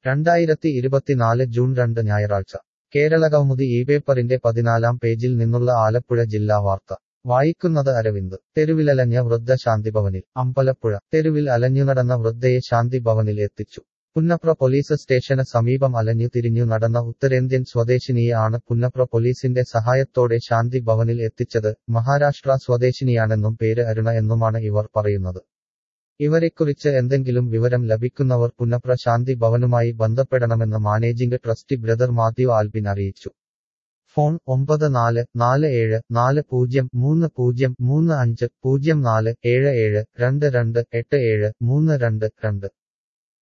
രണ്ടായിരത്തി ഇരുപത്തിനാല് ജൂൺ രണ്ട് ഞായറാഴ്ച കേരളകൗമുദി ഈ പേപ്പറിന്റെ പതിനാലാം പേജിൽ നിന്നുള്ള ആലപ്പുഴ ജില്ലാ വാർത്ത വായിക്കുന്നത് അരവിന്ദ് തെരുവിലലഞ്ഞ വൃദ്ധ ശാന്തിഭവനിൽ അമ്പലപ്പുഴ തെരുവിൽ അലഞ്ഞുനടന്ന വൃദ്ധയെ ശാന്തി ഭവനിൽ എത്തിച്ചു പുന്നപ്ര പോലീസ് സ്റ്റേഷന് സമീപം അലഞ്ഞു തിരിഞ്ഞു നടന്ന ഉത്തരേന്ത്യൻ സ്വദേശിനിയെ ആണ് പുന്നപ്ര പോലീസിന്റെ സഹായത്തോടെ ശാന്തി ഭവനിൽ എത്തിച്ചത് മഹാരാഷ്ട്ര സ്വദേശിനിയാണെന്നും പേര് അരുണ എന്നുമാണ് ഇവർ പറയുന്നത് ഇവരെക്കുറിച്ച് എന്തെങ്കിലും വിവരം ലഭിക്കുന്നവർ പുന്നപ്ര ശാന്തി ഭവനുമായി ബന്ധപ്പെടണമെന്ന് managing trustee brother Mathew Albin അറിയിച്ചു ഫോൺ ഒമ്പത് നാല് നാല് ഏഴ് നാല് പൂജ്യം മൂന്ന് പൂജ്യം മൂന്ന് അഞ്ച് പൂജ്യം നാല് ഏഴ് ഏഴ് രണ്ട് രണ്ട് എട്ട് ഏഴ് മൂന്ന് രണ്ട് രണ്ട്